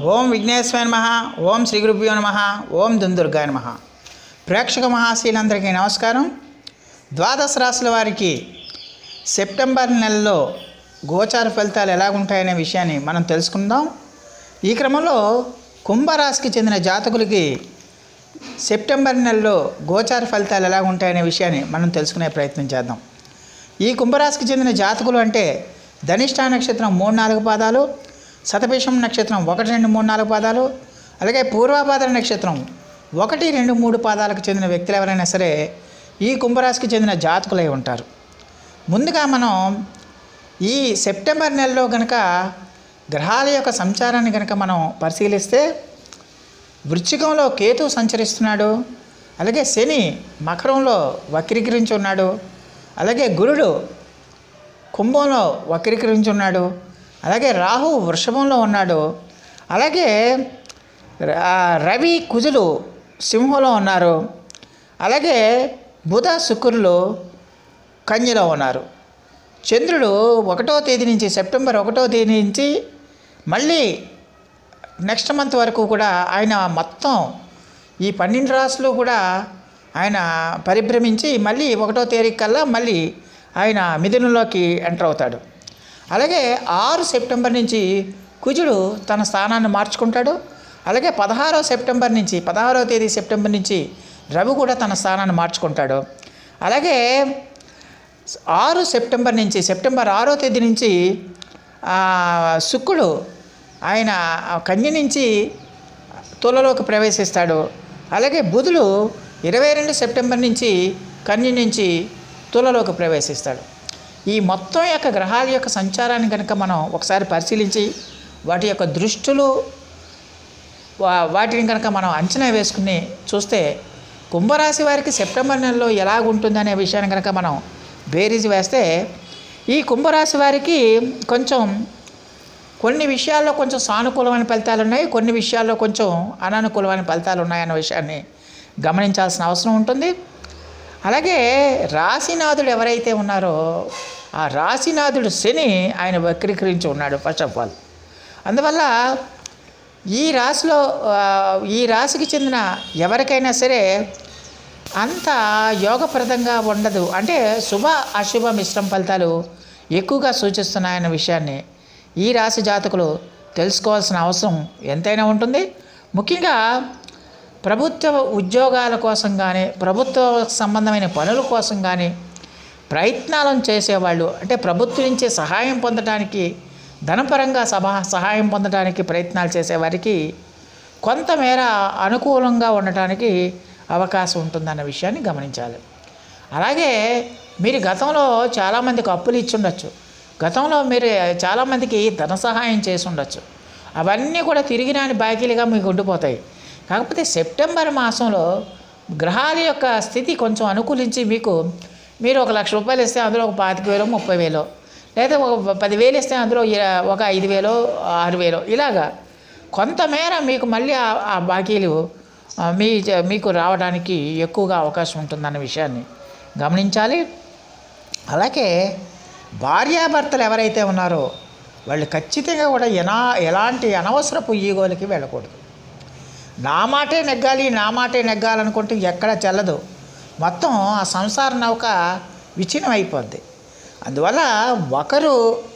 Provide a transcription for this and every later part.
ఓం విఘ్నేశ్వర నమ ఓం శ్రీ గురుభ్యో నమ ఓం దుందుర్గాయ నమ ప్రేక్షక మహాశీలందరికీ నమస్కారం ద్వాదశ రాశుల వారికి సెప్టెంబర్ నెలలో గోచార ఫలితాలు ఎలాగుంటాయనే విషయాన్ని మనం తెలుసుకుందాం ఈ క్రమంలో కుంభరాశికి చెందిన జాతకులకి సెప్టెంబర్ నెలలో గోచార ఫలితాలు ఎలా ఉంటాయనే విషయాన్ని మనం తెలుసుకునే ప్రయత్నం చేద్దాం ఈ కుంభరాశికి చెందిన జాతకులు అంటే ధనిష్ట నక్షత్రం మూడు నాలుగు పాదాలు శతభిషం నక్షత్రం ఒకటి రెండు మూడు నాలుగు పాదాలు అలాగే పూర్వాభాద్ర నక్షత్రం ఒకటి రెండు మూడు పాదాలకు చెందిన వ్యక్తులు ఎవరైనా సరే ఈ కుంభరాశికి చెందిన జాతకులై ఉంటారు ముందుగా మనం ఈ సెప్టెంబర్ నెలలో కనుక గ్రహాల యొక్క సంచారాన్ని కనుక మనం పరిశీలిస్తే వృశ్చికంలో కేతు సంచరిస్తున్నాడు అలాగే శని మకరంలో వక్రీకరించి ఉన్నాడు అలాగే గురుడు కుంభంలో వక్రీకరించి ఉన్నాడు అలాగే రాహు వృషభంలో ఉన్నాడు అలాగే ర- రవి కుజులు సింహంలో ఉన్నారు అలాగే బుధ శుక్రులు కన్యలో ఉన్నారు చంద్రుడు ఒకటో తేదీ నుంచి సెప్టెంబర్ ఒకటో తేదీ నుంచి మళ్ళీ నెక్స్ట్ మంత్ వరకు కూడా ఆయన మొత్తం ఈ పన్నెండు రాసులు కూడా ఆయన పరిభ్రమించి మళ్ళీ ఒకటో తేదీ కల్లా మళ్ళీ ఆయన మిథునంలోకి ఎంటర్ అవుతాడు అలాగే ఆరు సెప్టెంబర్ నుంచి కుజుడు తన స్థానాన్ని మార్చుకుంటాడు అలాగే పదహారో సెప్టెంబర్ నుంచి పదహారో తేదీ సెప్టెంబర్ నుంచి రవి కూడా తన స్థానాన్ని మార్చుకుంటాడు అలాగే ఆరు సెప్టెంబర్ నుంచి సెప్టెంబర్ ఆరో తేదీ నుంచి ఆ, శుక్రుడు ఆయన కన్య నుంచి తులలోకి ప్రవేశిస్తాడు అలాగే బుధుడు ఇరవై రెండు సెప్టెంబర్ నుంచి కన్య నుంచి తులలోకి ప్రవేశిస్తాడు ఈ మొత్తం యొక్క గ్రహాల యొక్క సంచారాన్ని కనుక మనం ఒకసారి పరిశీలించి వాటి యొక్క దృష్టులు వా- వాటిని కనుక మనం అంచనా వేసుకుని చూస్తే కుంభరాశి వారికి సెప్టెంబర్ నెలలో ఎలాగుంటుందనే విషయాన్ని కనుక మనం బేరీజ్ వేస్తే ఈ కుంభరాశి వారికి కొంచెం కొన్ని విషయాల్లో కొంచెం సానుకూలమైన ఫలితాలు ఉన్నాయి కొన్ని విషయాల్లో కొంచెం అనానుకూలమైన ఫలితాలు ఉన్నాయన్న విషయాన్ని గమనించాల్సిన అవసరం ఉంటుంది అలాగే రాశినాథుడు ఎవరైతే ఉన్నారో ఆ రాశినాథుడు శని ఆయన వక్రీకరించి ఉన్నాడు ఫస్ట్ ఆఫ్ ఆల్ అందువల్ల ఈ రాశిలో ఆ, ఈ రాశికి చెందిన ఎవరికైనా సరే అంత యోగప్రదంగా ఉండదు అంటే శుభ అశుభ మిశ్రమ ఫలితాలు ఎక్కువగా సూచిస్తున్నాయన్న విషయాన్ని ఈ రాశి జాతకులు తెలుసుకోవాల్సిన అవసరం ఎంతైనా ఉంటుంది ముఖ్యంగా ప్రభుత్వ ఉద్యోగాల కోసం కానీ ప్రభుత్వ సంబంధమైన పనుల కోసం కానీ ప్రయత్నాలను చేసేవాళ్ళు అంటే ప్రభుత్వం నుంచి సహాయం పొందడానికి ధనపరంగా సభ సహాయం పొందడానికి ప్రయత్నాలు చేసేవారికి కొంతమేర అనుకూలంగా ఉండటానికి అవకాశం ఉంటుందన్న విషయాన్ని గమనించాలి అలాగే మీరు గతంలో చాలామందికి అప్పులు ఇచ్చి ఉండొచ్చు గతంలో మీరు చాలామందికి ధన సహాయం చేసి ఉండొచ్చు అవన్నీ కూడా తిరిగి రాని బాకీలుగా మీకు ఉండిపోతాయి కాకపోతే సెప్టెంబర్ మాసంలో గ్రహాల యొక్క స్థితి కొంచెం అనుకూలించి మీకు మీరు ఒక లక్ష రూపాయలు ఇస్తే అందులో ఒక పాతిక వేలు ముప్పై వేలు లేదా ఒక పదివేలు ఇస్తే అందులో ఇర- ఒక ఐదు వేలు ఆరు వేలు ఇలాగా కొంతమేర మీకు మళ్ళీ ఆ- ఆ బాకీలు ఆ, మీ మీకు రావడానికి ఎక్కువగా అవకాశం ఉంటుందన్న విషయాన్ని గమనించాలి అలాగే భార్యాభర్తలు ఎవరైతే ఉన్నారో వాళ్ళు ఖచ్చితంగా కూడా ఎనా ఎలాంటి అనవసరపు ఈగోలకి వెళ్ళకూడదు నా మాటే నెగ్గాలి నా మాటే నెగ్గాలనుకుంటే ఎక్కడ చెల్లదు మొత్తం ఆ సంసార నౌక విచ్ఛిన్నం అయిపోద్ది అందువల్ల ఒకరు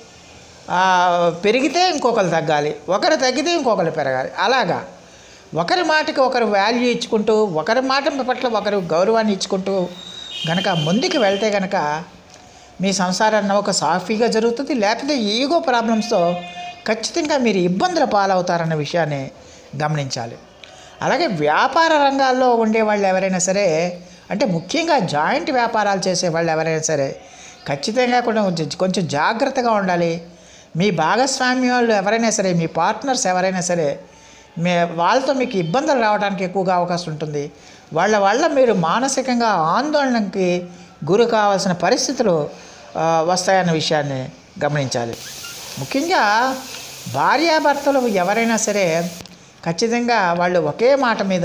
ఆ, పెరిగితే ఇంకొకరు తగ్గాలి ఒకరు తగ్గితే ఇంకొకరు పెరగాలి అలాగా ఒకరి మాటకి ఒకరు వాల్యూ ఇచ్చుకుంటూ ఒకరి మాట పట్ల ఒకరు గౌరవాన్ని ఇచ్చుకుంటూ గనక ముందుకు వెళ్తే గనక మీ సంసారాన్ని ఒక సాఫీగా జరుగుతుంది లేకపోతే ఈగో ప్రాబ్లమ్స్తో ఖచ్చితంగా మీరు ఇబ్బందుల పాలవుతారన్న విషయాన్ని గమనించాలి అలాగే వ్యాపార రంగాల్లో ఉండేవాళ్ళు ఎవరైనా సరే అంటే ముఖ్యంగా జాయింట్ వ్యాపారాలు చేసే వాళ్ళు ఎవరైనా సరే ఖచ్చితంగా కూడా కొంచెం కొంచెం జాగ్రత్తగా ఉండాలి మీ భాగస్వామ్యం వాళ్ళు ఎవరైనా సరే మీ పార్ట్నర్స్ ఎవరైనా సరే మీ వాళ్ళతో మీకు ఇబ్బందులు రావడానికి ఎక్కువగా అవకాశం ఉంటుంది వాళ్ళ వల్ల మీరు మానసికంగా ఆందోళనకి గురి కావాల్సిన పరిస్థితులు ఆ, వస్తాయన్న విషయాన్ని గమనించాలి ముఖ్యంగా భార్యాభర్తలు ఎవరైనా సరే ఖచ్చితంగా వాళ్ళు ఒకే మాట మీద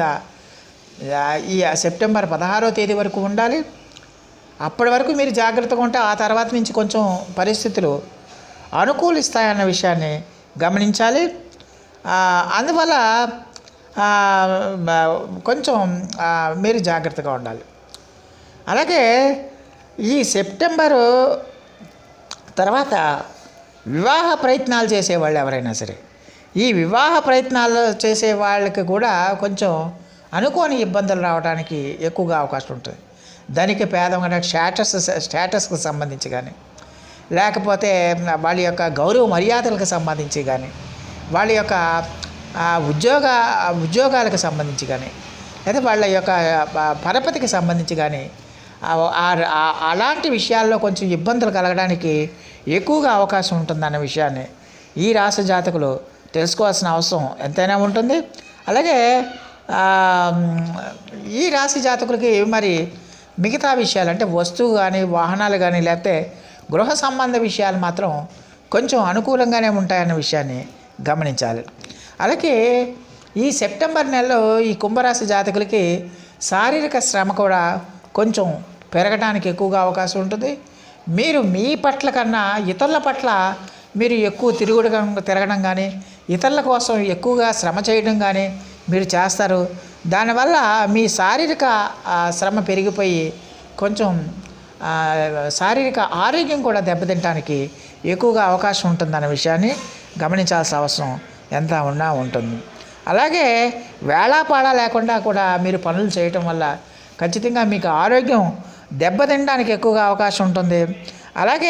ఆ, ఈ సెప్టెంబర్ పదహారో తేదీ వరకు ఉండాలి అప్పటి వరకు మీరు జాగ్రత్తగా ఉంటే ఆ తర్వాత నుంచి కొంచెం పరిస్థితులు అనుకూలిస్తాయన్న విషయాన్ని గమనించాలి ఆ, అందువల్ల ఆ, బ- కొంచెం ఆ, మీరు జాగ్రత్తగా ఉండాలి అలాగే ఈ సెప్టెంబరు తర్వాత వివాహ ప్రయత్నాలు చేసేవాళ్ళు ఎవరైనా సరే ఈ వివాహ ప్రయత్నాలు చేసే వాళ్ళకి కూడా కొంచెం అనుకోని ఇబ్బందులు రావడానికి ఎక్కువగా అవకాశం ఉంటుంది దానికి పేదమైన స్టేటస్ స్టేటస్కి సంబంధించి కానీ లేకపోతే వాళ్ళ యొక్క గౌరవ మర్యాదలకు సంబంధించి కానీ వాళ్ళ యొక్క ఆ, ఉద్యోగ ఉద్యోగాలకు సంబంధించి కానీ లేదా వాళ్ళ యొక్క ఆ, పరపతికి సంబంధించి కానీ ఆ- ఆ- ఆ- అలాంటి విషయాల్లో కొంచెం ఇబ్బందులు కలగడానికి ఎక్కువగా అవకాశం ఉంటుందన్న విషయాన్ని ఈ రాశి జాతకులు తెలుసుకోవాల్సిన అవసరం ఎంతైనా ఉంటుంది అలాగే ఆ, ఈ రాశి జాతకులకి మరి మిగతా విషయాలు అంటే వస్తువు కానీ వాహనాలు కానీ లేకపోతే గృహ సంబంధ విషయాలు మాత్రం కొంచెం అనుకూలంగానే ఉంటాయన్న విషయాన్ని గమనించాలి అలాగే ఈ సెప్టెంబర్ నెలలో ఈ కుంభరాశి జాతకులకి శారీరక శ్రమ కూడా కొంచెం పెరగడానికి ఎక్కువగా అవకాశం ఉంటుంది మీరు మీ పట్ల కన్నా ఇతరుల పట్ల మీరు ఎక్కువ తిరుగుడడం తిరగడం కానీ ఇతరుల కోసం ఎక్కువగా శ్రమ చేయడం కానీ మీరు చేస్తారు దానివల్ల మీ శారీరక ఆ, శ్రమ పెరిగిపోయి కొంచెం ఆ, శారీరక ఆరోగ్యం కూడా దెబ్బతింటానికి ఎక్కువగా అవకాశం ఉంటుందన్న విషయాన్ని గమనించాల్సిన అవసరం ఎంత ఉన్నా ఉంటుంది అలాగే వేళాపాడా లేకుండా కూడా మీరు పనులు చేయటం వల్ల ఖచ్చితంగా మీకు ఆరోగ్యం దెబ్బతినడానికి ఎక్కువగా అవకాశం ఉంటుంది అలాగే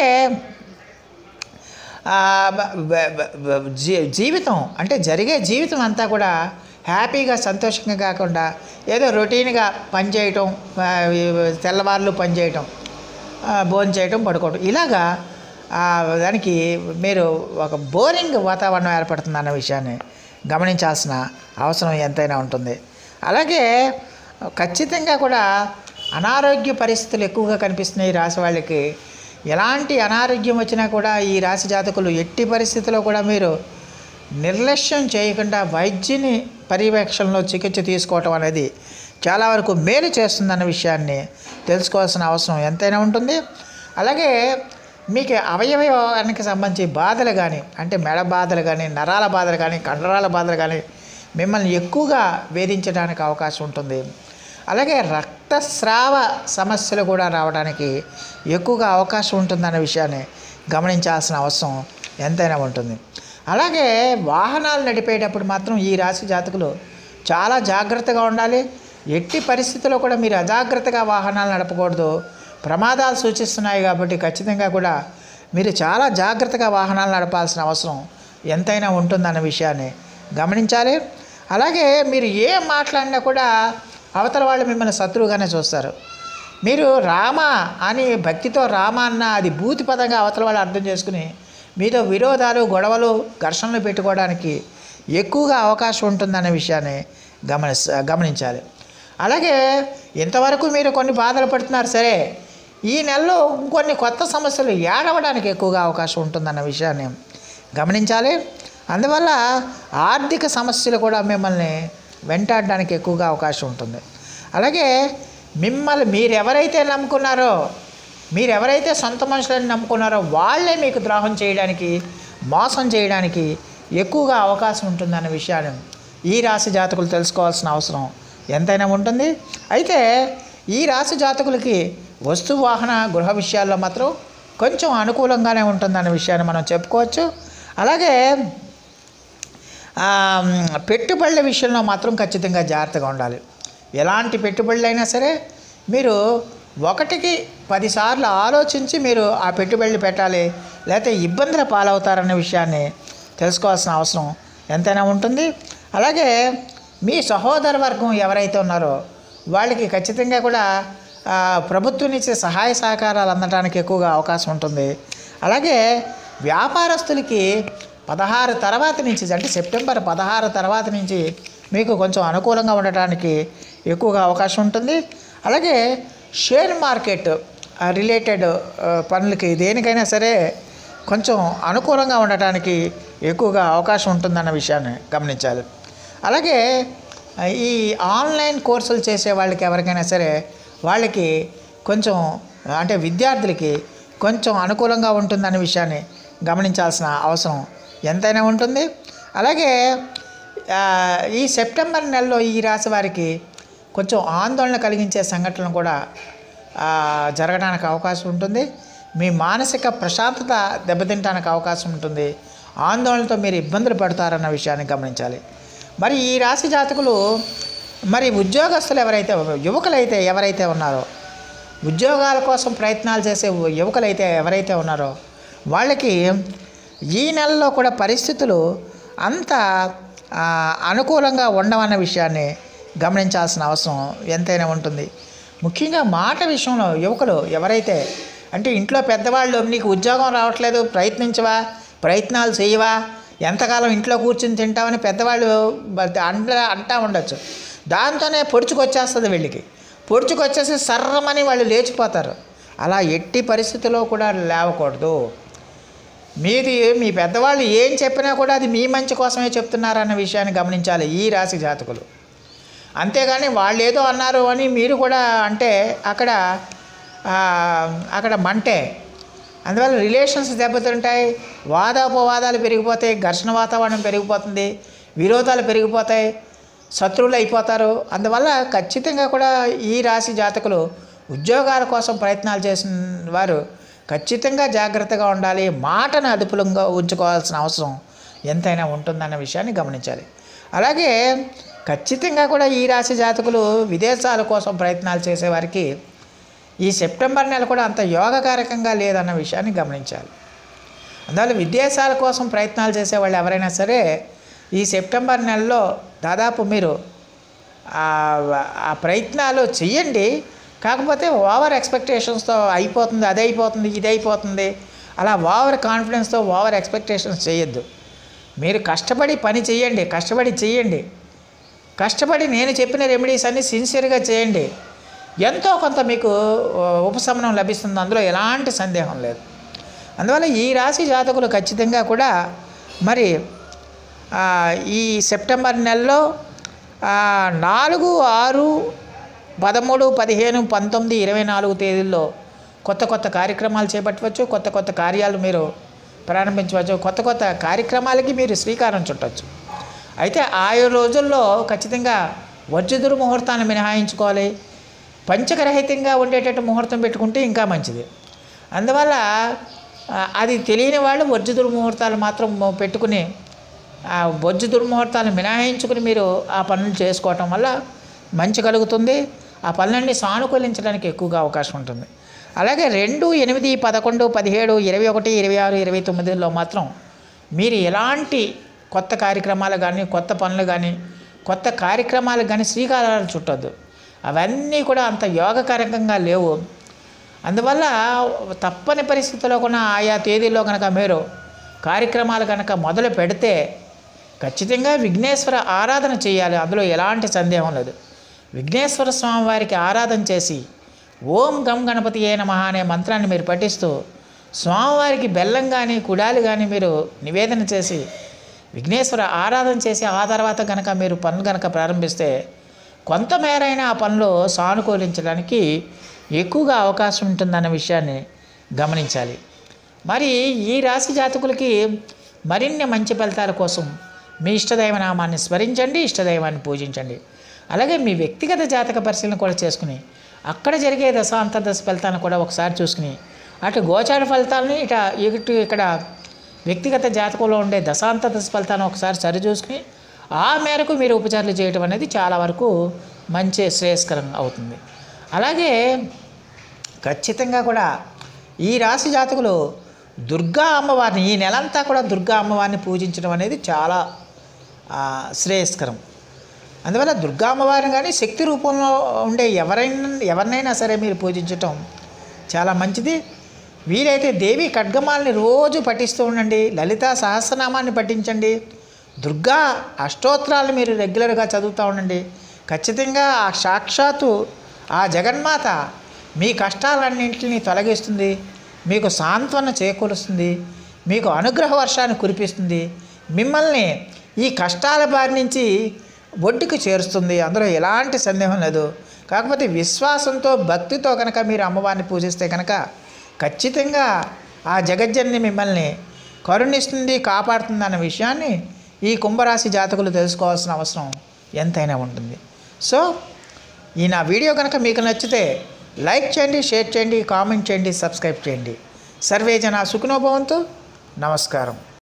ఆ, బ- బ- బ- బ- జీ- జీవితం అంటే జరిగే జీవితం అంతా కూడా హ్యాపీగా సంతోషంగా కాకుండా ఏదో రొటీన్గా పనిచేయటం ఆ, ఈ తెల్లవార్లు పనిచేయటం భోజనం చేయటం పడుకోవటం ఇలాగా ఆ, దానికి మీరు ఒక బోరింగ్ వాతావరణం ఏర్పడుతుంది అన్న విషయాన్ని గమనించాల్సిన అవసరం ఎంతైనా ఉంటుంది అలాగే ఖచ్చితంగా కూడా అనారోగ్య పరిస్థితులు ఎక్కువగా కనిపిస్తున్నాయి ఈ రాశి వాళ్ళకి ఎలాంటి అనారోగ్యం వచ్చినా కూడా ఈ రాశి జాతకులు ఎట్టి పరిస్థితుల్లో కూడా మీరు నిర్లక్ష్యం చేయకుండా వైద్యుని పర్యవేక్షణలో చికిత్స తీసుకోవటం అనేది చాలా వరకు మేలు చేస్తుందన్న విషయాన్ని తెలుసుకోవాల్సిన అవసరం ఎంతైనా ఉంటుంది అలాగే మీకు అవయవానికి సంబంధించి బాధలు కానీ అంటే మెడ బాధలు కానీ నరాల బాధలు కానీ కండరాల బాధలు కానీ మిమ్మల్ని ఎక్కువగా వేధించడానికి అవకాశం ఉంటుంది అలాగే రక్తస్రావ సమస్యలు కూడా రావడానికి ఎక్కువగా అవకాశం ఉంటుందన్న విషయాన్ని గమనించాల్సిన అవసరం ఎంతైనా ఉంటుంది అలాగే వాహనాలు నడిపేటప్పుడు మాత్రం ఈ రాశి జాతకులు చాలా జాగ్రత్తగా ఉండాలి ఎట్టి పరిస్థితుల్లో కూడా మీరు అజాగ్రత్తగా వాహనాలు నడపకూడదు ప్రమాదాలు సూచిస్తున్నాయి కాబట్టి ఖచ్చితంగా కూడా మీరు చాలా జాగ్రత్తగా వాహనాలు నడపాల్సిన అవసరం ఎంతైనా ఉంటుందన్న విషయాన్ని గమనించాలి అలాగే మీరు ఏం మాట్లాడినా కూడా అవతల వాళ్ళు మిమ్మల్ని శత్రువుగానే చూస్తారు మీరు రామ అని భక్తితో రామ అన్న అది భూతి పదంగా అవతల వాళ్ళు అర్థం చేసుకుని మీతో విరోధాలు గొడవలు ఘర్షణలు పెట్టుకోవడానికి ఎక్కువగా అవకాశం ఉంటుందనే విషయాన్ని గమని గమనించాలి అలాగే ఇంతవరకు మీరు కొన్ని బాధలు పడుతున్నారు సరే ఈ నెలలో ఇంకొన్ని కొత్త సమస్యలు ఏడవడానికి ఎక్కువగా అవకాశం ఉంటుందన్న విషయాన్ని గమనించాలి అందువల్ల ఆర్థిక సమస్యలు కూడా మిమ్మల్ని వెంటాడడానికి ఎక్కువగా అవకాశం ఉంటుంది అలాగే మిమ్మల్ని మీరు ఎవరైతే నమ్ముకున్నారో మీరు ఎవరైతే సొంత మనుషులని నమ్ముకున్నారో వాళ్ళే మీకు ద్రోహం చేయడానికి మోసం చేయడానికి ఎక్కువగా అవకాశం ఉంటుందన్న విషయాన్ని ఈ రాశి జాతకులు తెలుసుకోవాల్సిన అవసరం ఎంతైనా ఉంటుంది అయితే ఈ రాశి జాతకులకి వస్తు వాహన గృహ విషయాల్లో మాత్రం కొంచెం అనుకూలంగానే ఉంటుందన్న విషయాన్ని మనం చెప్పుకోవచ్చు అలాగే ఆ, పెట్టుబడుల విషయంలో మాత్రం ఖచ్చితంగా జాగ్రత్తగా ఉండాలి ఎలాంటి పెట్టుబడులు అయినా సరే మీరు ఒకటికి పదిసార్లు ఆలోచించి మీరు ఆ పెట్టుబడులు పెట్టాలి లేకపోతే ఇబ్బందుల పాలవుతారన్న విషయాన్ని తెలుసుకోవాల్సిన అవసరం ఎంతైనా ఉంటుంది అలాగే మీ సహోదర వర్గం ఎవరైతే ఉన్నారో వాళ్ళకి ఖచ్చితంగా కూడా ఆ, ప్రభుత్వం నుంచి సహాయ సహకారాలు అందడానికి ఎక్కువగా అవకాశం ఉంటుంది అలాగే వ్యాపారస్తులకి పదహారు తర్వాత నుంచి అంటే సెప్టెంబర్ పదహారు తర్వాత నుంచి మీకు కొంచెం అనుకూలంగా ఉండటానికి ఎక్కువగా అవకాశం ఉంటుంది అలాగే షేర్ మార్కెట్ రిలేటెడ్ పనులకి దేనికైనా సరే కొంచెం అనుకూలంగా ఉండటానికి ఎక్కువగా అవకాశం ఉంటుందన్న విషయాన్ని గమనించాలి అలాగే ఆ, ఈ ఆన్లైన్ కోర్సులు చేసే వాళ్ళకి ఎవరికైనా సరే వాళ్ళకి కొంచెం అంటే విద్యార్థులకి కొంచెం అనుకూలంగా ఉంటుందనే విషయాన్ని గమనించాల్సిన అవసరం ఎంతైనా ఉంటుంది అలాగే ఆ, ఈ సెప్టెంబర్ నెలలో ఈ రాశి వారికి కొంచెం ఆందోళన కలిగించే సంఘటనలు కూడా ఆ, జరగడానికి అవకాశం ఉంటుంది మీ మానసిక ప్రశాంతత దెబ్బతింటానికి అవకాశం ఉంటుంది ఆందోళనతో మీరు ఇబ్బందులు పడతారన్న విషయాన్ని గమనించాలి మరి ఈ రాశి జాతకులు మరి ఉద్యోగస్తులు ఎవరైతే యువకులైతే ఎవరైతే ఉన్నారో ఉద్యోగాల కోసం ప్రయత్నాలు చేసే యువకులైతే ఎవరైతే ఉన్నారో వాళ్ళకి ఈ నెలలో కూడా పరిస్థితులు అంత ఆ, అనుకూలంగా ఉండవన్న విషయాన్ని గమనించాల్సిన అవసరం ఎంతైనా ఉంటుంది ముఖ్యంగా మాట విషయంలో యువకులు ఎవరైతే అంటే ఇంట్లో పెద్దవాళ్ళు నీకు ఉద్యోగం రావట్లేదు ప్రయత్నించవా ప్రయత్నాలు చేయవా ఎంతకాలం ఇంట్లో కూర్చుని తింటామని పెద్దవాళ్ళు బ- అంట అంటా ఉండొచ్చు దాంతోనే పొడుచుకొచ్చేస్తుంది వీళ్ళకి పొడుచుకొచ్చేసి సర్రమని వాళ్ళు లేచిపోతారు అలా ఎట్టి పరిస్థితిలో కూడా లేవకూడదు మీది మీ పెద్దవాళ్ళు ఏం చెప్పినా కూడా అది మీ మంచి కోసమే చెప్తున్నారన్న విషయాన్ని గమనించాలి ఈ రాశి జాతకులు అంతేగాని వాళ్ళు ఏదో అన్నారు అని మీరు కూడా అంటే అక్కడ ఆ, అక్కడ మంటే అందువల్ల రిలేషన్స్ దెబ్బతింటాయి వాదాపవాదాలు పెరిగిపోతాయి ఘర్షణ వాతావరణం పెరిగిపోతుంది విరోధాలు పెరిగిపోతాయి శత్రువులు అయిపోతారు అందువల్ల ఖచ్చితంగా కూడా ఈ రాశి జాతకులు ఉద్యోగాల కోసం ప్రయత్నాలు చేసిన వారు ఖచ్చితంగా జాగ్రత్తగా ఉండాలి మాటను అదుపులంగా ఉంచుకోవాల్సిన అవసరం ఎంతైనా ఉంటుందన్న విషయాన్ని గమనించాలి అలాగే ఖచ్చితంగా కూడా ఈ రాశి జాతకులు విదేశాల కోసం ప్రయత్నాలు చేసేవారికి ఈ సెప్టెంబర్ నెల కూడా అంత యోగకారకంగా లేదన్న విషయాన్ని గమనించాలి అందువల్ల విదేశాల కోసం ప్రయత్నాలు చేసేవాళ్ళు ఎవరైనా సరే ఈ సెప్టెంబర్ నెలలో దాదాపు మీరు ఆ- ఆ ప్రయత్నాలు చెయ్యండి కాకపోతే ఓవర్ ఎక్స్పెక్టేషన్స్తో అయిపోతుంది అది అయిపోతుంది ఇది అయిపోతుంది అలా ఓవర్ కాన్ఫిడెన్స్తో ఓవర్ ఎక్స్పెక్టేషన్స్ చేయొద్దు మీరు కష్టపడి పని చేయండి కష్టపడి చేయండి కష్టపడి నేను చెప్పిన రెమెడీస్ అన్నీ సిన్సియర్గా చేయండి ఎంతో కొంత మీకు ఆ, ఉపశమనం లభిస్తుంది అందులో ఎలాంటి సందేహం లేదు అందువల్ల ఈ రాశి జాతకులు ఖచ్చితంగా కూడా మరి ఆ, ఈ సెప్టెంబర్ నెలలో ఆ, నాలుగు ఆరు పదమూడు పదిహేను పంతొమ్మిది ఇరవై నాలుగు తేదీల్లో కొత్త కొత్త కార్యక్రమాలు చేపట్టవచ్చు కొత్త కొత్త కార్యాలు మీరు ప్రారంభించవచ్చు కొత్త కొత్త కార్యక్రమాలకి మీరు శ్రీకారం చుట్టవచ్చు అయితే ఆయా రోజుల్లో ఖచ్చితంగా వజ్రదురు ముహూర్తాన్ని మినహాయించుకోవాలి పంచకరహితంగా ఉండేటట్టు ముహూర్తం పెట్టుకుంటే ఇంకా మంచిది అందువల్ల ఆ, అది తెలియని వాళ్ళు వజ్ర దుర్ముహూర్తాలు మాత్రం పెట్టుకుని ఆ వజ్ర దుర్ముహూర్తాలు మినహాయించుకుని మీరు ఆ పనులు చేసుకోవటం వల్ల మంచి కలుగుతుంది ఆ పనులన్నీ సానుకూలించడానికి ఎక్కువగా అవకాశం ఉంటుంది అలాగే రెండు ఎనిమిది పదకొండు పదిహేడు ఇరవై ఒకటి ఇరవై ఆరు ఇరవై తొమ్మిదిలో మాత్రం మీరు ఎలాంటి కొత్త కార్యక్రమాలు కానీ కొత్త పనులు కానీ కొత్త కార్యక్రమాలు కానీ శ్రీకారాలు చుట్టొద్దు అవన్నీ కూడా అంత యోగకరంగా లేవు అందువల్ల తప్పని పరిస్థితుల్లో కూడా ఆయా తేదీల్లో కనుక మీరు కార్యక్రమాలు కనుక మొదలు పెడితే ఖచ్చితంగా విఘ్నేశ్వర ఆరాధన చేయాలి అందులో ఎలాంటి సందేహం లేదు విఘ్నేశ్వర స్వామి వారికి ఆరాధన చేసి ఓం గం గణపతి ఏ నమః అనే మంత్రాన్ని మీరు పఠిస్తూ స్వామివారికి బెల్లం కానీ కుడాలు కానీ మీరు నివేదన చేసి విఘ్నేశ్వర ఆరాధన చేసి ఆ తర్వాత కనుక మీరు పనులు కనుక ప్రారంభిస్తే కొంతమేరైనా ఆ పనులు సానుకూలించడానికి ఎక్కువగా అవకాశం ఉంటుందన్న విషయాన్ని గమనించాలి మరి ఈ రాశి జాతకులకి మరిన్ని మంచి ఫలితాల కోసం మీ ఇష్టదైవ నామాన్ని స్మరించండి ఇష్టదైవాన్ని పూజించండి అలాగే మీ వ్యక్తిగత జాతక పరిశీలన కూడా చేసుకుని అక్కడ జరిగే దశాంత దశ ఫలితాలను కూడా ఒకసారి చూసుకుని అటు గోచార ఫలితాలని ఇట ఇటు ఇక్కడ వ్యక్తిగత జాతకంలో ఉండే దశాంత దశ ఫలితాలను ఒకసారి సరిచూసుకుని ఆ మేరకు మీరు ఉపచారాలు చేయటం అనేది చాలా వరకు మంచి శ్రేయస్కరం అవుతుంది అలాగే ఖచ్చితంగా కూడా ఈ రాశి జాతకులు దుర్గా అమ్మవారిని ఈ నెలంతా కూడా దుర్గా అమ్మవారిని పూజించడం అనేది చాలా ఆ, శ్రేయస్కరం అందువల్ల దుర్గా అమ్మవారిని కానీ శక్తి రూపంలో ఉండే ఎవరైనా ఎవరినైనా సరే మీరు పూజించటం చాలా మంచిది వీలైతే దేవి ఖడ్గమాలని రోజు పఠిస్తూ ఉండండి లలితా సహస్రనామాన్ని పఠించండి దుర్గా అష్టోత్తరాలు మీరు రెగ్యులర్గా చదువుతూ ఉండండి ఖచ్చితంగా ఆ సాక్షాత్తు ఆ జగన్మాత మీ కష్టాలన్నింటినీ తొలగిస్తుంది మీకు సాంత్వన చేకూరుస్తుంది మీకు అనుగ్రహ వర్షాన్ని కురిపిస్తుంది మిమ్మల్ని ఈ కష్టాల బారి నుంచి ఒడ్డుకు చేరుస్తుంది అందులో ఎలాంటి సందేహం లేదు కాకపోతే విశ్వాసంతో భక్తితో కనుక మీరు అమ్మవారిని పూజిస్తే కనుక ఖచ్చితంగా ఆ జగజ్జన్ని మిమ్మల్ని కరుణిస్తుంది కాపాడుతుంది అన్న విషయాన్ని ఈ కుంభరాశి జాతకులు తెలుసుకోవాల్సిన అవసరం ఎంతైనా ఉంటుంది సో ఈ నా వీడియో కనుక మీకు నచ్చితే లైక్ చేయండి షేర్ చేయండి కామెంట్ చేయండి సబ్స్క్రైబ్ చేయండి సర్వే జన సుఖనోభవంతు నమస్కారం